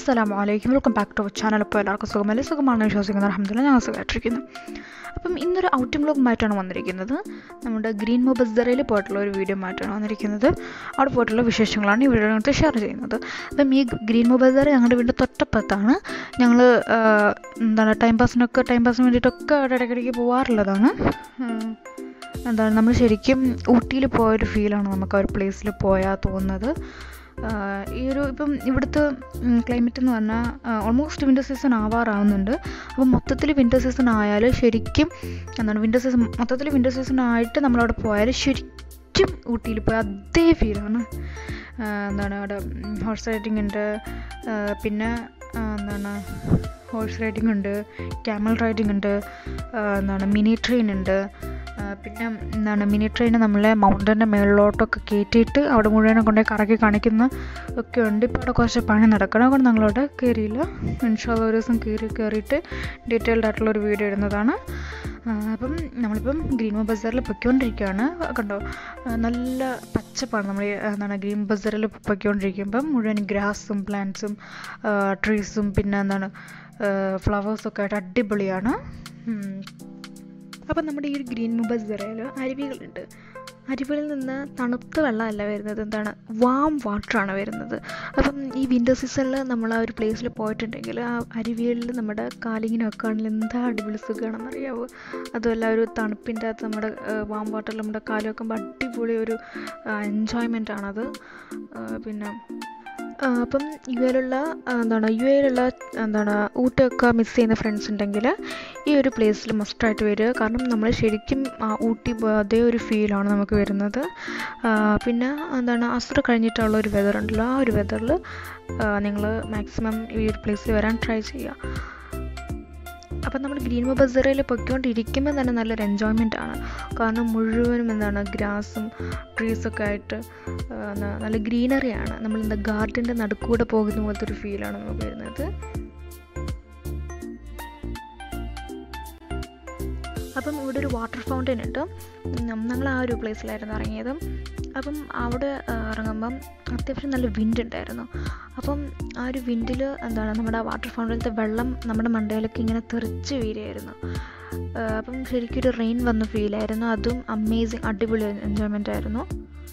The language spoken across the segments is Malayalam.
അസ്സലാമു അലൈക്കും welcome back to our channel ഇപ്പോൾ എല്ലാവർക്കും സുഖമല്ലേ സുഖമാണെന്ന് വിശ്വസിക്കുന്നത് അലഹമ്മദില്ല ഞങ്ങൾ സുഖമായിട്ടിരിക്കുന്നു അപ്പം ഇന്നൊരു ഔട്ടിംഗ് വ്ലോഗുമായിട്ടാണ് വന്നിരിക്കുന്നത് നമ്മുടെ ഗ്രീൻ മൊബസ്ദറയിൽ പോയിട്ടുള്ള ഒരു വീഡിയോ ആയിട്ടാണ് വന്നിരിക്കുന്നത് അവിടെ പോയിട്ടുള്ള വിശേഷങ്ങളാണ് ഈ വീഡിയോനകത്ത് ഷെയർ ചെയ്യുന്നത് അപ്പം ഈ ഗ്രീൻ മൊബസ്ദറ ഞങ്ങളുടെ വീടിൻ്റെ തൊട്ടപ്പുറത്താണ് ഞങ്ങൾ എന്താണ് ടൈം പാസിനൊക്കെ ടൈം പാസിന് വേണ്ടിയിട്ടൊക്കെ അവിടെ ഇടയ്ക്കിടയ്ക്ക് പോകാറുള്ളതാണ് ഉം. എന്താണ് നമ്മൾ ശരിക്കും ഊട്ടിയിൽ പോയൊരു ഫീലാണ് നമുക്ക് ആ ഒരു പ്ലേസിൽ പോയാൽ തോന്നുന്നത് ആഹ് ഈ ഒരു ഇപ്പം ഇവിടുത്തെ ക്ലൈമറ്റ് എന്ന് പറഞ്ഞാൽ ഓൾമോസ്റ്റ് വിൻ്റർ സീസൺ ആവാറാവുന്നുണ്ട് അപ്പം മൊത്തത്തിൽ വിൻ്റർ സീസൺ ആയാൽ ശരിക്കും എന്താണ് വിൻ്റർ സീസൺ മൊത്തത്തിൽ വിൻ്റർ സീസൺ ആയിട്ട് നമ്മളവിടെ പോയാൽ ശരിക്കും ഊട്ടിയിൽ പോയ അതേ ഫീലാണ് എന്താണ് അവിടെ ഹോഴ്സ് റൈഡിങ് ഉണ്ട് ആഹ് പിന്നെ ആഹ് എന്താണ് ഹോഴ്സ് റൈഡിങ് ഉണ്ട് ക്യാമൽ റൈഡിങ് ഉണ്ട് ആഹ് എന്താണ് മിനി ട്രെയിൻ ഉണ്ട് ആഹ് പിന്നെ എന്താണ് മിനി ട്രെയിൻ നമ്മളെ മൗണ്ടൻ്റെ മുകളിലോട്ടൊക്കെ കയറ്റിയിട്ട് അവിടെ മുഴുവനും കൊണ്ടുപോയി കറക്കി കാണിക്കുന്ന ഒക്കെ ഉണ്ട് ഇപ്പോൾ അവിടെ കുറച്ച് പണി നടക്കണം അതുകൊണ്ട് ഞങ്ങളവിടെ കയറിയില്ല ഇൻഷാല്ല ഒരു ദിവസം കയറി കയറിയിട്ട് ഡീറ്റെയിൽഡ് ആയിട്ടുള്ള ഒരു വീഡിയോ ഇടുന്നതാണ് ആഹ് അപ്പം നമ്മളിപ്പം ഗ്രീൻ ബസാറിൽ പൊയ്ക്കൊണ്ടിരിക്കുകയാണ് കണ്ടോ ആഹ് നല്ല പച്ചപ്പാണ് നമ്മൾ ഈ, എന്താണ് ഗ്രീൻ ബസാറിൽ പൊയ്ക്കൊണ്ടിരിക്കുമ്പം മുഴുവൻ ഗ്രാസും പ്ലാന്റ്സും ട്രീസും പിന്നെ എന്താണ് ഫ്ലവേഴ്സൊക്കെ ആയിട്ട് അടിപൊളിയാണ് ഉം. അപ്പം നമ്മുടെ ഈ ഒരു ഗ്രീൻ മുബസറയിൽ അരുവികളുണ്ട് അരുവികളിൽ നിന്ന് തണുത്ത വെള്ളമല്ല വരുന്നത് എന്താണ് വാം വാട്ടറാണ് വരുന്നത് അപ്പം ഈ വിൻ്റർ സീസണിൽ നമ്മൾ ആ ഒരു പ്ലേസിൽ പോയിട്ടുണ്ടെങ്കിൽ ആ അരുവികളിൽ നമ്മുടെ കാലിങ്ങനെ വെക്കുകയാണെങ്കിൽ എന്താ അടിപൊളി സുഖമാണെന്ന് അറിയാവോ അതുമല്ല ഒരു തണുപ്പിൻ്റെ അകത്ത് നമ്മുടെ വാം വാട്ടറിൽ നമ്മുടെ കാല് വെക്കുമ്പോൾ അടിപൊളി ഒരു എൻജോയ്മെൻ്റ് ആണത് ആ, പിന്നെ ആ, അപ്പം യു എയിലുള്ള എന്താണ് യു എയിലുള്ള എന്താണ് ഊട്ടിയൊക്കെ മിസ് ചെയ്യുന്ന ഫ്രണ്ട്സ് ഉണ്ടെങ്കിൽ ഈ ഒരു പ്ലേസിൽ മസ്റ്റായിട്ട് വരിക കാരണം നമ്മൾ ശരിക്കും ആ ഊട്ടി പോയ അതേ ഒരു ഫീലാണ് നമുക്ക് വരുന്നത് ആ, പിന്നെ എന്താണ് അസുർ കഴിഞ്ഞിട്ടുള്ള ഒരു വെതർ ഉണ്ടല്ലോ ആ ഒരു വെതറിൽ നിങ്ങൾ മാക്സിമം ഈ ഒരു പ്ലേസിൽ വരാൻ ട്രൈ ചെയ്യുക അപ്പം നമ്മൾ ഗ്രീൻ ബസറയിൽ പൊയ്ക്കൊണ്ടിരിക്കുമ്പോൾ തന്നെ നല്ലൊരു എൻജോയ്മെൻ്റ് ആണ് കാരണം മുഴുവനും എന്താണ് ഗ്രാസും ട്രീസൊക്കെ ആയിട്ട് ആ, ന- നല്ല ഗ്രീനറിയാണ് നമ്മൾ എന്താ ഗാർഡൻ്റെ നടുക്കൂടെ പോകുന്ന പോലത്തെ ഒരു ഫീലാണ് നമുക്ക് വരുന്നത് അപ്പം ഇവിടെ ഒരു വാട്ടർ ഫൗണ്ടൻ ഉണ്ട് ഞങ്ങൾ ആ ഒരു പ്ലേസിലായിരുന്നു ഇറങ്ങിയത് അപ്പം അവിടെ ആ, ഇറങ്ങുമ്പം അത്യാവശ്യം നല്ല വിൻഡ് ഉണ്ടായിരുന്നു അപ്പം ആ ഒരു വിൻഡിൽ എന്താണ് നമ്മുടെ ആ വാട്ടർ ഫൗണ്ടനിലത്തെ വെള്ളം നമ്മുടെ മണ്ടയിലൊക്കെ ഇങ്ങനെ തെറിച്ച് വീരുമായിരുന്നു ആ, അപ്പം ശരിക്കും ഒരു റെയിൻ വന്ന ഫീലായിരുന്നു അതും അമേസിങ് അടിപൊളി എൻജോയ്മെൻ്റ് ആയിരുന്നു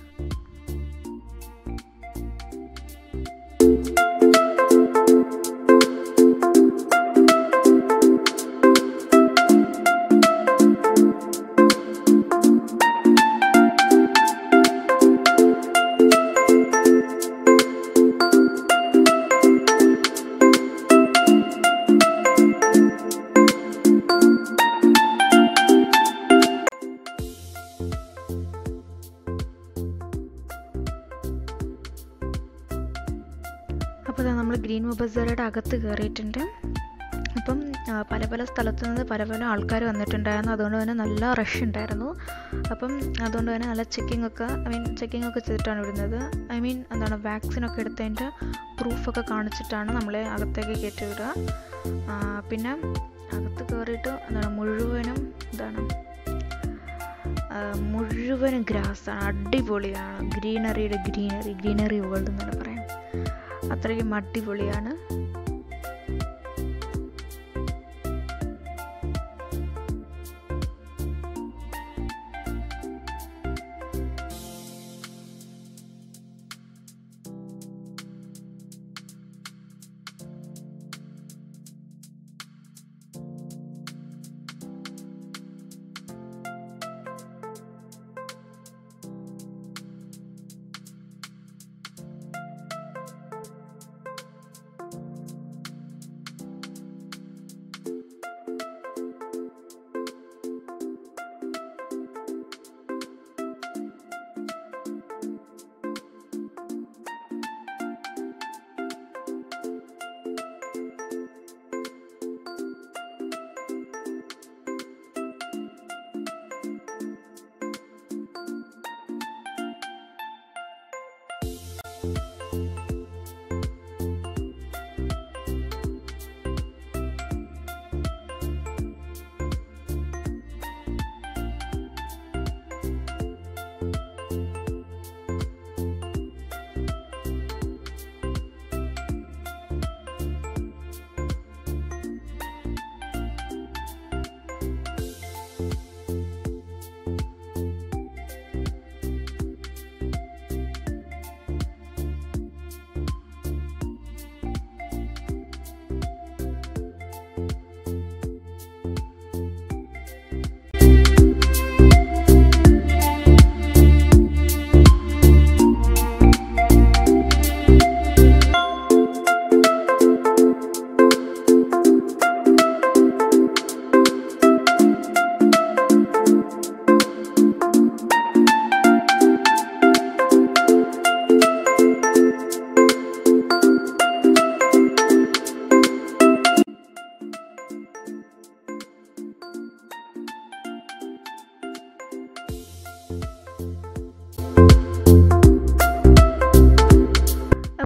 അപ്പോൾ നമ്മൾ ഗ്രീൻ ബസാറുടെ അകത്ത് കയറിയിട്ടുണ്ട് അപ്പം ആ, പല പല സ്ഥലത്തു നിന്ന് പല പല ആൾക്കാർ വന്നിട്ടുണ്ടായിരുന്നു അതുകൊണ്ട് തന്നെ നല്ല റഷ് ഉണ്ടായിരുന്നു അപ്പം അതുകൊണ്ട് തന്നെ നല്ല ചെക്കിംഗ് ഒക്കെ ഐ മീൻ ചെക്കിംഗ് ഒക്കെ ചെയ്തിട്ടാണ് വിടുന്നത് ഐ മീൻ എന്താണ് വാക്സിനൊക്കെ എടുത്തതിൻ്റെ പ്രൂഫൊക്കെ കാണിച്ചിട്ടാണ് നമ്മളെ അകത്തേക്ക് കയറ്റി വിടുക ആ, പിന്നെ അകത്ത് കയറിയിട്ട് എന്താണ് മുഴുവനും എന്താണ് ആ, മുഴുവനും ഗ്രാസാണ് അടിപൊളിയാണ് ഗ്രീനറിയുടെ ഗ്രീനറി ഗ്രീനറി വേൾഡ് എന്നാണ് പറയാം അത്രയ്ക്കും അടിപൊളിയാണ്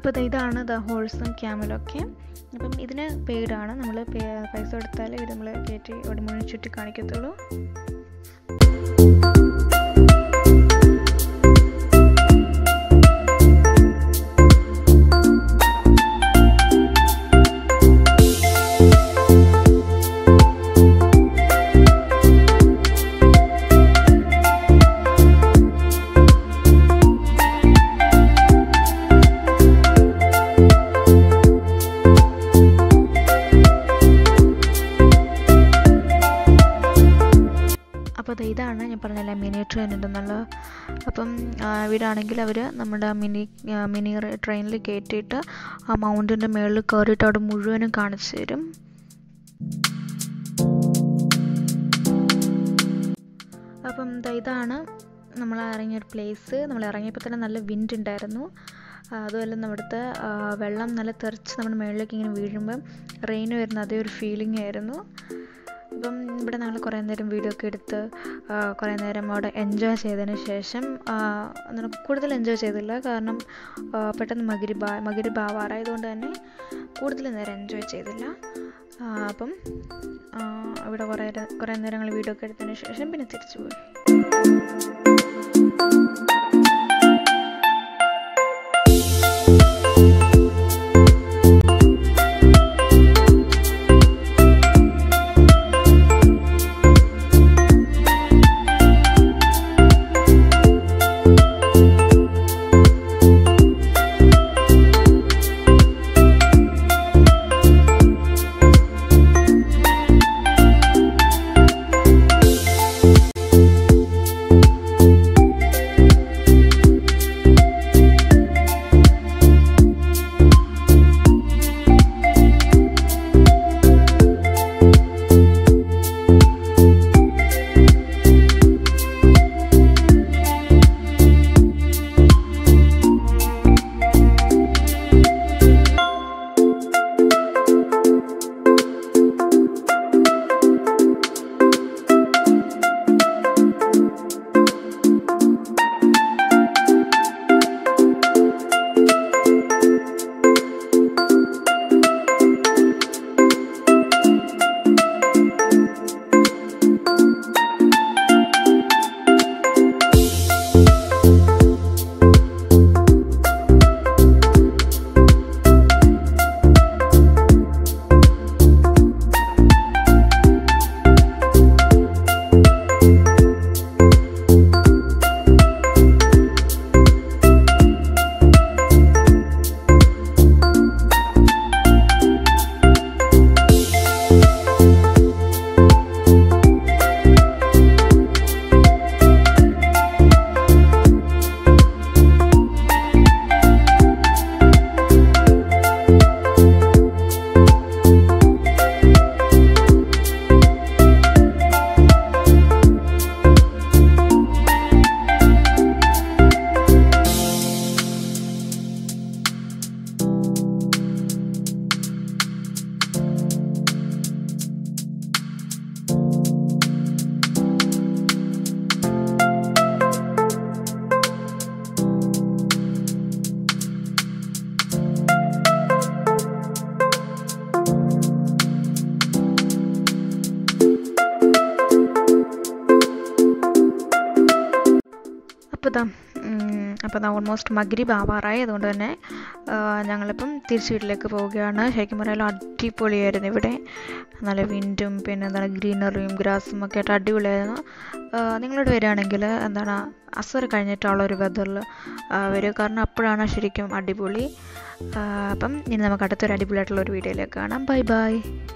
അപ്പോൾ ഇതാണ് ദ ഹോഴ്സും ക്യാമലൊക്കെ അപ്പം ഇതിന് പെയ്ഡാണ് നമ്മൾ പൈസ കൊടുത്താൽ ഇത് നമ്മൾ കയറ്റി ഇവിടെ മുഴുവൻ ചുറ്റി കാണിക്കത്തുള്ളൂ അപ്പോൾ ദേ ഇതാണ് ഞാൻ പറഞ്ഞില്ല മിനി ട്രെയിൻ ഉണ്ടെന്നുള്ളത് അപ്പം ഇവിടാണെങ്കിൽ അവർ നമ്മുടെ മിനി മിനി ട്രെയിനിൽ കയറ്റിയിട്ട് ആ മൗണ്ടിൻ്റെ മുകളിൽ കയറിയിട്ട് അവിടെ മുഴുവനും കാണിച്ചു തരും അപ്പം ദാ ഇതാണ് നമ്മൾ ഇറങ്ങിയൊരു പ്ലേസ് നമ്മൾ ഇറങ്ങിയപ്പോൾ തന്നെ നല്ല വിൻഡ് ഉണ്ടായിരുന്നു അതുപോലെ നമ്മുടുത്തെ വെള്ളം നല്ല തെറിച്ച് നമ്മുടെ മുകളിലേക്ക് ഇങ്ങനെ വീഴുമ്പം റെയിൻ വരുന്ന അതേ ഒരു ഫീലിംഗ് ആയിരുന്നു അപ്പം ഇവിടെ ഞങ്ങൾ കുറേ നേരം വീഡിയോ ഒക്കെ എടുത്ത് കുറേ നേരം അവിടെ എൻജോയ് ചെയ്തതിന് ശേഷം എന്താണ് കൂടുതൽ എൻജോയ് ചെയ്തില്ല കാരണം പെട്ടെന്ന് മകിരി ബാ മകിരി ബാവാറായതുകൊണ്ട് തന്നെ കൂടുതൽ നേരം എൻജോയ് ചെയ്തില്ല അപ്പം ഇവിടെ കുറേ കുറേ നേരങ്ങൾ വീഡിയോ ഒക്കെ എടുത്തതിന് ശേഷം പിന്നെ തിരിച്ചു പോയി അപ്പോൾ ഇതാ അപ്പോൾ ഇതാ ഓൾമോസ്റ്റ് മഗ്രിബ് ആവാറായി അതുകൊണ്ട് തന്നെ ഞങ്ങളിപ്പം തിരിച്ച് വീട്ടിലേക്ക് പോവുകയാണ് ശരിക്കും പറയാലോ അടിപൊളിയായിരുന്നു ഇവിടെ നല്ല വിൻഡും പിന്നെ എന്താണ് ഗ്രീനറിയും ഗ്രാസും ഒക്കെ ആയിട്ട് അടിപൊളിയായിരുന്നു നിങ്ങളോട് വരികയാണെങ്കിൽ എന്താണ് അസർ കഴിഞ്ഞിട്ടുള്ള ഒരു വെതറിൽ വരിക കാരണം അപ്പോഴാണ് ശരിക്കും അടിപൊളി അപ്പം ഇനി നമുക്ക് അടുത്തൊരു അടിപൊളിയായിട്ടുള്ള ഒരു വീഡിയോയിലേക്ക് കാണാം ബൈ ബൈ